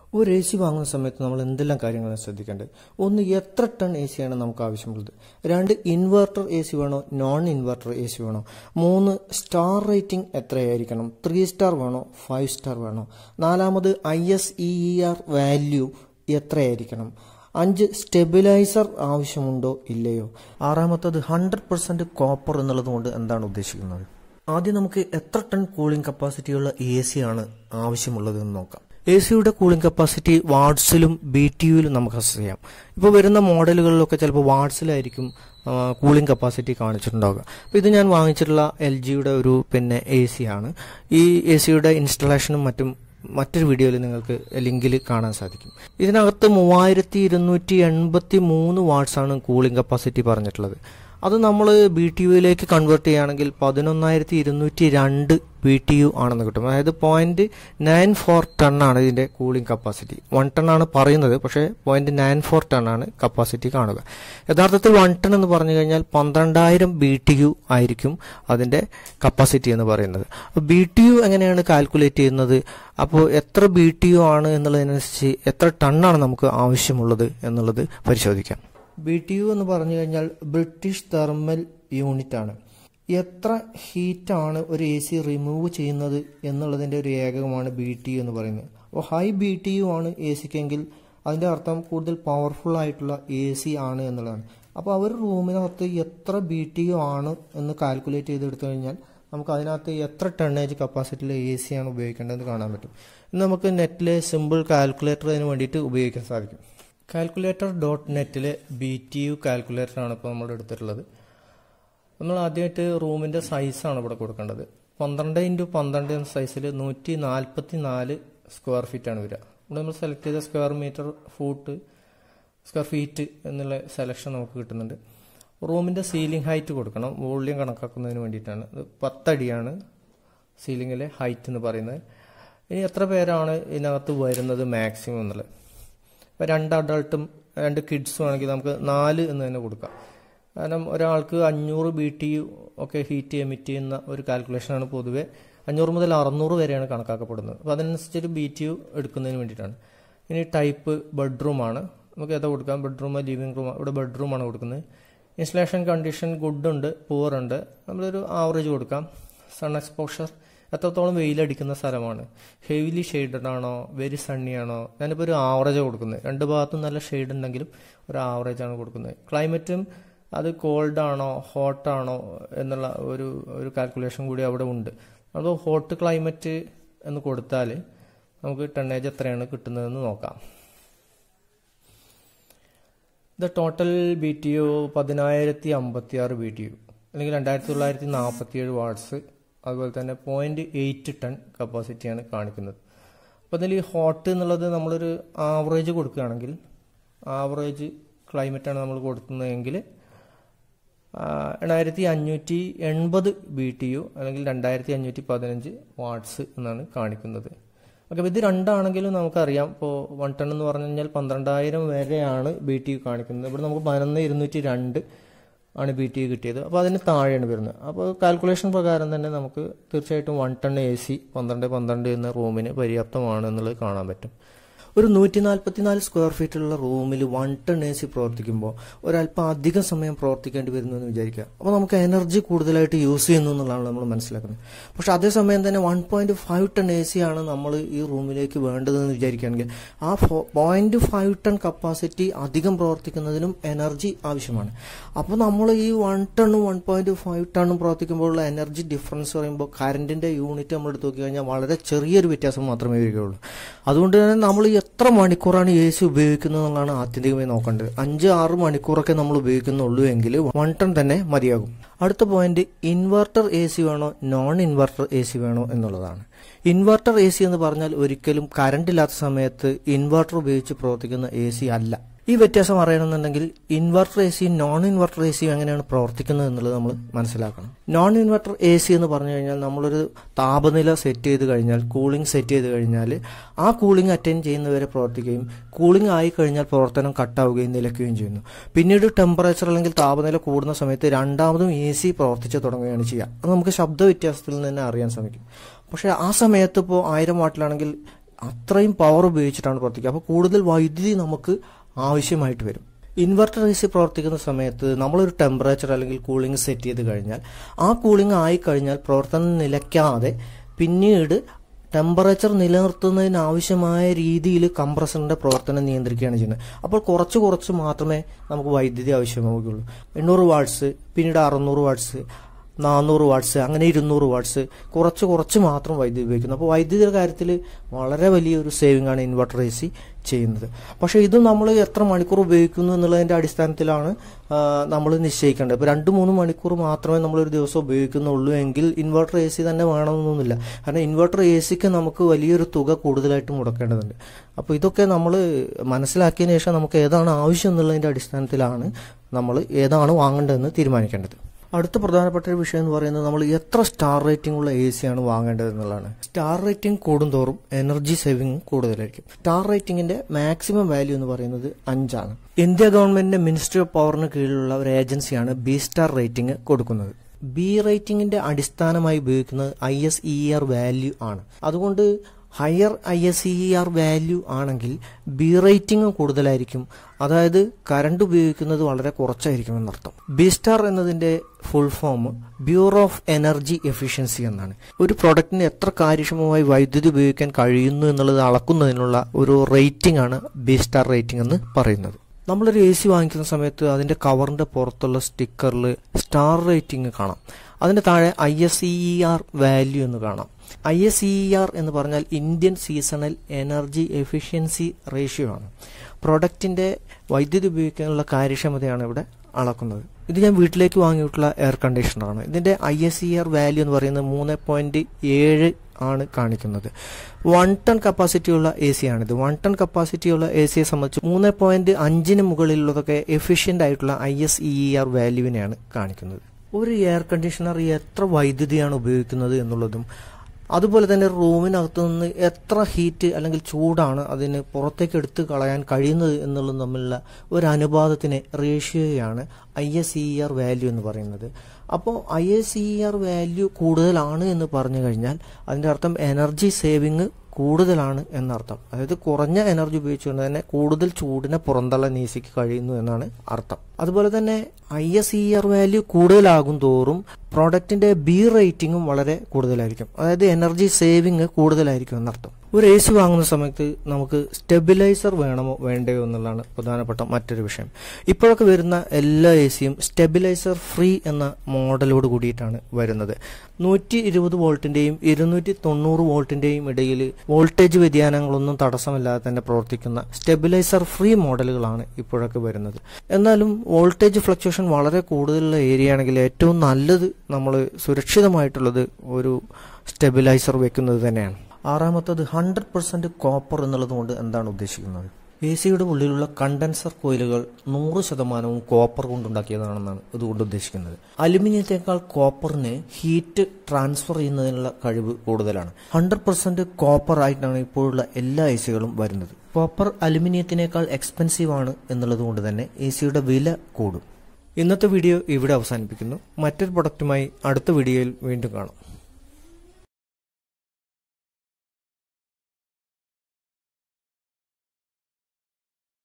ഒരു A C വാങ്ങുന്ന സമയത്ത് നമ്മൾ എന്തെല്ലാം കാര്യങ്ങളാണ് ശ്രദ്ധിക്കേണ്ടത് ഒന്ന് എത്ര ടൺ എ സിയാണ് നമുക്ക് ആവശ്യമുള്ളത് രണ്ട് ഇൻവെർട്ടർ എ സി വേണോ നോൺ ഇൻവെർട്ടർ എ സി വേണോ മൂന്ന് സ്റ്റാർ റേറ്റിംഗ് എത്രയായിരിക്കണം ത്രീ സ്റ്റാർ വേണോ ഫൈവ് സ്റ്റാർ വേണോ നാലാമത് I S E R value എത്രയായിരിക്കണം അഞ്ച് സ്റ്റെബിലൈസർ ആവശ്യമുണ്ടോ ഇല്ലയോ ആറാമത്തത് ഹൺഡ്രഡ് പെർസെന്റ് കോപ്പർ എന്നുള്ളത് കൊണ്ട് എന്താണ് ഉദ്ദേശിക്കുന്നത് ആദ്യം നമുക്ക് എത്ര ടൺ കൂളിംഗ് കപ്പാസിറ്റിയുള്ള എ സി ആണ് ആവശ്യമുള്ളത് എന്ന് നോക്കാം എ സിയുടെ കൂളിംഗ് കപ്പാസിറ്റി വാട്സിലും ബി ടി യുയിലും നമുക്ക് അസസ് ചെയ്യാം ഇപ്പോൾ വരുന്ന മോഡലുകളിലൊക്കെ ചിലപ്പോൾ വാട്സിലായിരിക്കും കൂളിംഗ് കപ്പാസിറ്റി കാണിച്ചിട്ടുണ്ടാവുക അപ്പോൾ ഇത് ഞാൻ വാങ്ങിച്ചിട്ടുള്ള എൽ ജിയുടെ ഒരു പിന്നെ എ സി ആണ് ഈ എ സിയുടെ ഇൻസ്റ്റലേഷനും മറ്റും മറ്റൊരു വീഡിയോയിൽ നിങ്ങൾക്ക് ലിങ്കിൽ കാണാൻ സാധിക്കും ഇതിനകത്ത് മൂവായിരത്തി ഇരുന്നൂറ്റി എൺപത്തി മൂന്ന് വാട്ട്സ് ആണ് കൂളിംഗ് കപ്പാസിറ്റി പറഞ്ഞിട്ടുള്ളത് അത് നമ്മൾ ബി ടി യുയിലേക്ക് കൺവേർട്ട് ചെയ്യുകയാണെങ്കിൽ പതിനൊന്നായിരത്തി ഇരുന്നൂറ്റി രണ്ട് ബി ടി യു ആണെന്ന് കിട്ടും അതായത് പോയിന്റ് നയൻ ഫോർ ടൺ ആണ് ഇതിന്റെ കൂളിംഗ് കപ്പാസിറ്റി വൺ ടൺ ആണ് പറയുന്നത് പക്ഷേ പോയിന്റ് നയൻ ഫോർ ടൺ ആണ് കപ്പാസിറ്റി കാണുക യഥാർത്ഥത്തിൽ വൺ ടൺ എന്ന് പറഞ്ഞു കഴിഞ്ഞാൽ പന്ത്രണ്ടായിരം ബി ടി യു ആയിരിക്കും അതിന്റെ കപ്പാസിറ്റി എന്ന് പറയുന്നത് ബി ടി യു എങ്ങനെയാണ് കാൽക്കുലേറ്റ് ചെയ്യുന്നത് അപ്പോൾ എത്ര ബി ടി യു ആണ് എന്നുള്ളതിനനുസരിച്ച് എത്ര ടണ്ണാണ് നമുക്ക് ആവശ്യമുള്ളത് എന്നുള്ളത് പരിശോധിക്കാം ബി ടി യു എന്ന് പറഞ്ഞു കഴിഞ്ഞാൽ ബ്രിട്ടീഷ് തെർമൽ യൂണിറ്റ് ആണ് എത്ര ഹീറ്റാണ് ഒരു എ സി റിമൂവ് ചെയ്യുന്നത് എന്നുള്ളതിൻ്റെ ഒരു ഏകകമാണ് ബി ടി യു എന്ന് പറയുന്നത് അപ്പോൾ ഹൈ ബി ടി യു ആണ് എ സിക്കെങ്കിൽ അതിൻ്റെ അർത്ഥം കൂടുതൽ പവർഫുൾ ആയിട്ടുള്ള എ സി ആണ് എന്നുള്ളതാണ് അപ്പോൾ അവർ റൂമിനകത്ത് എത്ര ബി ടി യു ആണ് എന്ന് കാൽക്കുലേറ്റ് ചെയ്തെടുത്തു കഴിഞ്ഞാൽ നമുക്ക് അതിനകത്ത് എത്ര ടണ്ണേജ് കപ്പാസിറ്റിയിലെ എ സി ആണ് ഉപയോഗിക്കേണ്ടതെന്ന് കാണാൻ പറ്റും ഇന്ന് നമുക്ക് നെറ്റിലെ സിമ്പിൾ കാൽക്കുലേറ്റർ അതിന് വേണ്ടിയിട്ട് ഉപയോഗിക്കാൻ സാധിക്കും കാൽക്കുലേറ്റർ ഡോട്ട് നെറ്റിലെ ബി ടി യു കാൽക്കുലേറ്ററാണ് ഇപ്പോൾ നമ്മൾ എടുത്തിട്ടുള്ളത് നമ്മൾ ആദ്യമായിട്ട് റൂമിൻ്റെ സൈസാണ് ഇവിടെ കൊടുക്കേണ്ടത് പന്ത്രണ്ട് ഇൻറ്റു പന്ത്രണ്ട് എന്ന സൈസിൽ നൂറ്റി നാൽപ്പത്തി നാല് സ്ക്വയർ ഫീറ്റ് ആണ് വരിക ഇവിടെ നമ്മൾ സെലക്ട് ചെയ്ത square metre foot square feet എന്നുള്ള സെലക്ഷൻ നമുക്ക് കിട്ടുന്നുണ്ട് റൂമിൻ്റെ സീലിംഗ് ഹൈറ്റ് കൊടുക്കണം വോള്യം കണക്കാക്കുന്നതിന് വേണ്ടിയിട്ടാണ് ഇത് പത്തടിയാണ് സീലിങ്ങിലെ ഹൈറ്റ് എന്ന് പറയുന്നത് ഇനി എത്ര പേരാണ് ഇതിനകത്ത് വരുന്നത് മാക്സിമം എന്നുള്ളത് ഇപ്പോൾ രണ്ട് അഡൾട്ടും രണ്ട് കിഡ്സും ആണെങ്കിൽ നമുക്ക് നാല് എന്ന് തന്നെ കൊടുക്കാം കാരണം ഒരാൾക്ക് അഞ്ഞൂറ് ബി ടി യു ഒക്കെ ഹീറ്റ് എമിറ്റ് ചെയ്യുന്ന ഒരു കാൽക്കുലേഷനാണ് പൊതുവെ അഞ്ഞൂറ് മുതൽ അറുന്നൂറ് വരെയാണ് കണക്കാക്കപ്പെടുന്നത് അപ്പോൾ അതിനനുസരിച്ചൊരു ബി ടി യു എടുക്കുന്നതിന് വേണ്ടിയിട്ടാണ് ഇനി ടൈപ്പ് ബെഡ്റൂമാണ് നമുക്ക് ഏതാ കൊടുക്കാം ബെഡ്റൂം ലിവിംഗ് റൂം ഇവിടെ ബെഡ്റൂമാണ് കൊടുക്കുന്നത് ഇൻസ്റ്റലേഷൻ കണ്ടീഷൻ ഗുഡ് ഉണ്ട് പൂർ ഉണ്ട് നമ്മളൊരു ആവറേജ് കൊടുക്കാം സൺ എക്സ്പോഷർ എത്രത്തോളം വെയിലടിക്കുന്ന സ്ഥലമാണ് ഹെവിലി ഷെയ്ഡഡ് ആണോ വെരി സണ്ണി ആണോ ഞാനിപ്പോൾ ഒരു ആവറേജ് കൊടുക്കുന്നത് രണ്ട് ഭാഗത്തും നല്ല ഷെയ്ഡ് ഉണ്ടെങ്കിലും ഒരു ആവറേജ് ആണ് കൊടുക്കുന്നത് ക്ലൈമറ്റും അത് കോൾഡ് ആണോ ഹോട്ട് ആണോ എന്നുള്ള ഒരു ഒരു കാൽക്കുലേഷൻ കൂടി അവിടെ ഉണ്ട് അപ്പോൾ ഹോട്ട് ക്ലൈമറ്റ് എന്ന് കൊടുത്താൽ നമുക്ക് ടണ്ണേജ് എത്രയാണ് കിട്ടുന്നതെന്ന് നോക്കാം ഇത് ടോട്ടൽ ബി ടി യു പതിനായിരത്തി അമ്പത്തി ആറ് ബി ടി യു അല്ലെങ്കിൽ രണ്ടായിരത്തി തൊള്ളായിരത്തി നാൽപ്പത്തി ഏഴ് വാട്ട്സ് അതുപോലെ തന്നെ പോയിന്റ് എയ്റ്റ് ടൺ കപ്പാസിറ്റിയാണ് കാണിക്കുന്നത് അപ്പോൾ അതിൽ ഈ ഹോട്ട് എന്നുള്ളത് നമ്മളൊരു ആവറേജ് കൊടുക്കുകയാണെങ്കിൽ ആവറേജ് ക്ലൈമറ്റാണ് നമ്മൾ കൊടുക്കുന്നതെങ്കിൽ എണ്ണായിരത്തി അഞ്ഞൂറ്റി എൺപത് ബി ടി യു അല്ലെങ്കിൽ രണ്ടായിരത്തി അഞ്ഞൂറ്റി പതിനഞ്ച് വാട്ട്സ് എന്നാണ് കാണിക്കുന്നത് ഓക്കെ ഇത് രണ്ടാണെങ്കിലും നമുക്കറിയാം ഇപ്പോൾ വൺ ടൺ എന്ന് പറഞ്ഞു കഴിഞ്ഞാൽ പന്ത്രണ്ടായിരം വരെയാണ് ബി ടി യു കാണിക്കുന്നത് ഇവിടെ നമുക്ക് പതിനൊന്ന് ഇരുന്നൂറ്റി രണ്ട് ആണ് ബി ടി യു കിട്ടിയത് അപ്പോൾ അതിന് താഴെയാണ് വരുന്നത് അപ്പോൾ കാൽക്കുലേഷൻ പ്രകാരം തന്നെ നമുക്ക് തീർച്ചയായിട്ടും വൺ ടൺ എ സി പന്ത്രണ്ട് പന്ത്രണ്ട് എന്ന റൂമിന് പര്യാപ്തമാണ് എന്നുള്ളത് കാണാൻ പറ്റും ഒരു നൂറ്റി നാൽപ്പത്തിനാല് സ്ക്വയർ ഫീറ്റുള്ള റൂമിൽ വൺ ടൺ എ സി പ്രവർത്തിക്കുമ്പോൾ ഒരല്പം അധികം സമയം പ്രവർത്തിക്കേണ്ടി വരുന്നു എന്ന് വിചാരിക്കുക അപ്പോൾ നമുക്ക് എനർജി കൂടുതലായിട്ട് യൂസ് ചെയ്യുന്നു എന്നുള്ളതാണ് നമ്മൾ മനസ്സിലാക്കുന്നത് പക്ഷെ അതേസമയം തന്നെ one point five ton A C ആണ് നമ്മൾ ഈ റൂമിലേക്ക് വേണ്ടതെന്ന് വിചാരിക്കുകയാണെങ്കിൽ ആ പോയിന്റ് ഫൈവ് ടൺ കപ്പാസിറ്റി അധികം പ്രവർത്തിക്കുന്നതിനും എനർജി ആവശ്യമാണ് അപ്പോൾ നമ്മൾ ഈ വൺ ടണ്ണും വൺ പോയിന്റ് ഫൈവ് ടണ്ണും പ്രവർത്തിക്കുമ്പോഴുള്ള എനർജി ഡിഫറൻസ് പറയുമ്പോൾ കറണ്ടിന്റെ യൂണിറ്റ് നമ്മൾ എടുത്തു നോക്കി കഴിഞ്ഞാൽ വളരെ ചെറിയൊരു വ്യത്യാസം മാത്രമേ വരികയുള്ളൂ അതുകൊണ്ട് തന്നെ നമ്മൾ ഈ എത്ര മണിക്കൂറാണ് എ സി ഉപയോഗിക്കുന്നത് എന്നുള്ളതാണ് ആത്യന്തികമായി നോക്കേണ്ടത് അഞ്ച് ആറ് മണിക്കൂറൊക്കെ നമ്മൾ ഉപയോഗിക്കുന്നുള്ളൂ എങ്കിൽ വൺ ടൺ തന്നെ മതിയാകും അടുത്ത പോയിന്റ് ഇൻവെർട്ടർ എ സി വേണോ നോൺ ഇൻവെർട്ടർ എ സി വേണോ എന്നുള്ളതാണ് ഇൻവെർട്ടർ എ സി എന്ന് പറഞ്ഞാൽ ഒരിക്കലും കറണ്ട് ഇല്ലാത്ത സമയത്ത് ഇൻവെർട്ടർ ഉപയോഗിച്ച് പ്രവർത്തിക്കുന്ന എ സി അല്ല ഈ വ്യത്യാസം അറിയണമെന്നുണ്ടെങ്കിൽ ഇൻവെർട്ടർ എ സിയും നോൺ ഇൻവെർട്ടർ എ സിയും എങ്ങനെയാണ് പ്രവർത്തിക്കുന്നത് എന്നുള്ളത് നമ്മൾ മനസ്സിലാക്കണം നോൺ ഇൻവെർട്ടർ എ സി എന്ന് പറഞ്ഞു കഴിഞ്ഞാൽ നമ്മളൊരു താപനില സെറ്റ് ചെയ്ത് കഴിഞ്ഞാൽ കൂളിംഗ് സെറ്റ് ചെയ്ത് കഴിഞ്ഞാൽ ആ കൂളിംഗ് അറ്റൻഡ് ചെയ്യുന്നവരെ പ്രവർത്തിക്കുകയും കൂളിംഗ് ആയി കഴിഞ്ഞാൽ പ്രവർത്തനം കട്ടാവുകയും നിലയ്ക്കുകയും ചെയ്യുന്നു പിന്നീട് ടെമ്പറേച്ചർ അല്ലെങ്കിൽ താപനില കൂടുന്ന സമയത്ത് രണ്ടാമതും എ സി പ്രവർത്തിച്ച് തുടങ്ങുകയാണ് ചെയ്യുക അത് നമുക്ക് ശബ്ദ വ്യത്യാസത്തിൽ നിന്ന് തന്നെ അറിയാൻ സാധിക്കും പക്ഷേ ആ സമയത്ത് ഇപ്പോൾ ആയിരം വാട്ടിലാണെങ്കിൽ അത്രയും പവർ ഉപയോഗിച്ചിട്ടാണ് പ്രവർത്തിക്കുക അപ്പോൾ കൂടുതൽ വൈദ്യുതി നമുക്ക് ആവശ്യമായിട്ട് വരും ഇൻവെർട്ടർ എ സി പ്രവർത്തിക്കുന്ന സമയത്ത് നമ്മളൊരു ടെമ്പറേച്ചർ അല്ലെങ്കിൽ കൂളിംഗ് സെറ്റ് ചെയ്ത് കഴിഞ്ഞാൽ ആ കൂളിംഗ് ആയി കഴിഞ്ഞാൽ പ്രവർത്തനം നിലയ്ക്കാതെ പിന്നീട് ടെമ്പറേച്ചർ നിലനിർത്തുന്നതിന് ആവശ്യമായ രീതിയിൽ കംപ്രസറിന്റെ പ്രവർത്തനം നിയന്ത്രിക്കുകയാണ് ചെയ്യുന്നത് അപ്പോൾ കുറച്ച് കുറച്ച് മാത്രമേ നമുക്ക് വൈദ്യുതി ആവശ്യമാവുകയുള്ളൂ എണ്ണൂറ് വാട്ട്സ് പിന്നീട് അറുന്നൂറ് വാട്ട്സ് നാനൂറ് വാട്ട്സ് അങ്ങനെ ഇരുന്നൂറ് വാട്ട്സ് കുറച്ച് കുറച്ച് മാത്രം വൈദ്യുതി ഉപയോഗിക്കുന്നു അപ്പോൾ വൈദ്യുതിയുടെ കാര്യത്തിൽ വളരെ വലിയൊരു സേവിംഗ് ആണ് ഇൻവെർട്ടർ എ സി ചെയ്യുന്നത് പക്ഷേ ഇത് നമ്മൾ എത്ര മണിക്കൂർ ഉപയോഗിക്കുന്നു എന്നുള്ളതിന്റെ അടിസ്ഥാനത്തിലാണ് നമ്മൾ നിശ്ചയിക്കേണ്ടത് ഇപ്പോൾ രണ്ട് മൂന്ന് മണിക്കൂർ മാത്രമേ നമ്മൾ ഒരു ദിവസം ഉപയോഗിക്കുന്നുള്ളൂ എങ്കിൽ ഇൻവെർട്ടർ എ സി തന്നെ വേണമെന്നൊന്നുമില്ല കാരണം ഇൻവെർട്ടർ എ സിക്ക് നമുക്ക് വലിയൊരു തുക കൂടുതലായിട്ട് മുടക്കേണ്ടതുണ്ട് അപ്പോൾ ഇതൊക്കെ നമ്മൾ മനസ്സിലാക്കിയതിനു ശേഷം നമുക്ക് ഏതാണ് ആവശ്യം എന്നുള്ളതിന്റെ അടിസ്ഥാനത്തിലാണ് നമ്മൾ ഏതാണ് വാങ്ങേണ്ടതെന്ന് തീരുമാനിക്കേണ്ടത് അടുത്ത പ്രധാനപ്പെട്ട ഒരു വിഷയം എന്ന് പറയുന്നത് നമ്മൾ എത്ര സ്റ്റാർ റേറ്റിംഗ് ഉള്ള എ സി ആണ് വാങ്ങേണ്ടത് എന്നുള്ളതാണ് സ്റ്റാർ റേറ്റിംഗ് കൂടുന്തോറും എനർജി സേവിംഗ് കൂടുതലായിരിക്കും സ്റ്റാർ റേറ്റിംഗിന്റെ മാക്സിമം വാല്യൂ എന്ന് പറയുന്നത് അഞ്ചാണ് ഇന്ത്യ ഗവൺമെന്റിന്റെ മിനിസ്ട്രി ഓഫ് പവറിന് കീഴിലുള്ള ഒരു ഏജൻസിയാണ് ബി സ്റ്റാർ റേറ്റിംഗ് കൊടുക്കുന്നത് ബി റേറ്റിംഗിന്റെ അടിസ്ഥാനമായി ഉപയോഗിക്കുന്നത് I S E R value ആണ് അതുകൊണ്ട് higher I S E R value ആണെങ്കിൽ ബി റേറ്റിംഗ് കൂടുതലായിരിക്കും അതായത് കറണ്ട് ഉപയോഗിക്കുന്നത് വളരെ കുറച്ചായിരിക്കും എന്നർത്ഥം ബി സ്റ്റാർ എന്നതിന്റെ full form bureau of energy efficiency എന്നാണ് ഒരു പ്രൊഡക്റ്റിന് എത്ര കാര്യക്ഷമമായി വൈദ്യുതി ഉപയോഗിക്കാൻ കഴിയുന്നു എന്നുള്ളത് അളക്കുന്നതിനുള്ള ഒരു റേറ്റിംഗ് ആണ് ബി സ്റ്റാർ റേറ്റിംഗ് എന്ന് പറയുന്നത് നമ്മളൊരു എ സി വാങ്ങിക്കുന്ന സമയത്ത് അതിന്റെ കവറിന്റെ പുറത്തുള്ള സ്റ്റിക്കറിൽ സ്റ്റാർ റേറ്റിംഗ് കാണാം അതിന്റെ താഴെ I S E R value എന്ന് കാണാം ഐ എസ് ഇ ആർ എന്ന് പറഞ്ഞാൽ Indian seasonal energy efficiency ratio ആണ് പ്രൊഡക്റ്റിന്റെ വൈദ്യുതി ഉപയോഗിക്കാനുള്ള കാര്യക്ഷമതയാണ് ഇവിടെ അളക്കുന്നത് ഇത് ഞാൻ വീട്ടിലേക്ക് വാങ്ങിയിട്ടുള്ള എയർ കണ്ടീഷണറാണ് ഇതിന്റെ I S E R value എന്ന് പറയുന്നത് മൂന്ന് പോയിന്റ് ഏഴ് ആണ് കാണിക്കുന്നത് വൺ ടൺ കപ്പാസിറ്റിയുള്ള എ സി ആണിത് വൺ ടൺ കപ്പാസിറ്റിയുള്ള എ സിയെ സംബന്ധിച്ച് മൂന്ന് പോയിന്റ് അഞ്ചിന് മുകളിലുള്ളതൊക്കെ എഫിഷ്യന്റ് ആയിട്ടുള്ള ഐ എസ് ഇ ആർ വാല്യൂവിനെയാണ് കാണിക്കുന്നത് ഒരു എയർ കണ്ടീഷണർ എത്ര വൈദ്യുതിയാണ് ഉപയോഗിക്കുന്നത് എന്നുള്ളതും അതുപോലെ തന്നെ റൂമിനകത്തു നിന്ന് എത്ര ഹീറ്റ് അല്ലെങ്കിൽ ചൂടാണ് അതിന് പുറത്തേക്ക് എടുത്തു കളയാൻ കഴിയുന്നത് എന്നുള്ളതും തമ്മിലുള്ള ഒരു അനുപാതത്തിന് റേഷ്യോയാണ് I S E R value എന്ന് പറയുന്നത് അപ്പോൾ I S E R value കൂടുതലാണ് എന്ന് പറഞ്ഞു കഴിഞ്ഞാൽ അതിൻ്റെ അർത്ഥം എനർജി സേവിങ് കൂടുതലാണ് എന്നർത്ഥം അതായത് കുറഞ്ഞ എനർജി ഉപയോഗിച്ചുകൊണ്ട് തന്നെ കൂടുതൽ ചൂടിനെ പുറന്തള്ളാൻ നീസിക്ക് കഴിയുന്നു എന്നാണ് അർത്ഥം അതുപോലെ തന്നെ I S E R value കൂടുതലാകും തോറും പ്രോഡക്റ്റിന്റെ ബി റേറ്റിംഗും വളരെ കൂടുതലായിരിക്കും അതായത് എനർജി സേവിങ് കൂടുതലായിരിക്കും എന്നർത്ഥം ഒരു എ സി വാങ്ങുന്ന സമയത്ത് നമുക്ക് സ്റ്റെബിലൈസർ വേണമോ വേണ്ടയോ എന്നുള്ളതാണ് പ്രധാനപ്പെട്ട മറ്റൊരു വിഷയം ഇപ്പോഴൊക്കെ വരുന്ന എല്ലാ എ സിയും സ്റ്റെബിലൈസർ ഫ്രീ എന്ന മോഡലോട് കൂടിയിട്ടാണ് വരുന്നത് നൂറ്റി ഇരുപത് വോൾട്ടിന്റെയും ഇരുന്നൂറ്റി തൊണ്ണൂറ് വോൾട്ടിന്റെയും ഇടയിൽ വോൾട്ടേജ് വ്യതിയാനങ്ങളൊന്നും തടസ്സമില്ലാതെ തന്നെ പ്രവർത്തിക്കുന്ന സ്റ്റെബിലൈസർ ഫ്രീ മോഡലുകളാണ് ഇപ്പോഴൊക്കെ വരുന്നത് എന്നാലും വോൾട്ടേജ് ഫ്ലക്ച്വേഷൻ വളരെ കൂടുതലുള്ള ഏരിയ ആണെങ്കിൽ ഏറ്റവും നല്ലത് നമ്മൾ സുരക്ഷിതമായിട്ടുള്ളത് ഒരു സ്റ്റെബിലൈസർ വെക്കുന്നത് തന്നെയാണ് ആറാമത്തത് ഹൺഡ്രഡ് പെർസെന്റ് കോപ്പർ എന്നുള്ളത് കൊണ്ട് എന്താണ് ഉദ്ദേശിക്കുന്നത് എ സിയുടെ ഉള്ളിലുള്ള കണ്ടൻസർ കോയിലുകൾ നൂറ് ശതമാനവും കോപ്പർ കൊണ്ടുണ്ടാക്കിയതാണെന്നാണ് ഇതുകൊണ്ട് ഉദ്ദേശിക്കുന്നത് അലുമിനിയത്തേക്കാൾ കോപ്പറിന് ഹീറ്റ് ട്രാൻസ്ഫർ ചെയ്യുന്നതിനുള്ള കഴിവ് കൂടുതലാണ് ഹൺഡ്രഡ് പെർസെന്റ് കോപ്പർ ആയിട്ടാണ് ഇപ്പോഴുള്ള എല്ലാ എ സികളും വരുന്നത് കോപ്പർ അലുമിനിയത്തിനേക്കാൾ എക്സ്പെൻസീവ് ആണ് എന്നുള്ളത് കൊണ്ട് തന്നെ എ സിയുടെ വില കൂടും ഇന്നത്തെ വീഡിയോ ഇവിടെ അവസാനിപ്പിക്കുന്നു മറ്റൊരു പ്രൊഡക്റ്റുമായി അടുത്ത വീഡിയോയിൽ വീണ്ടും കാണാം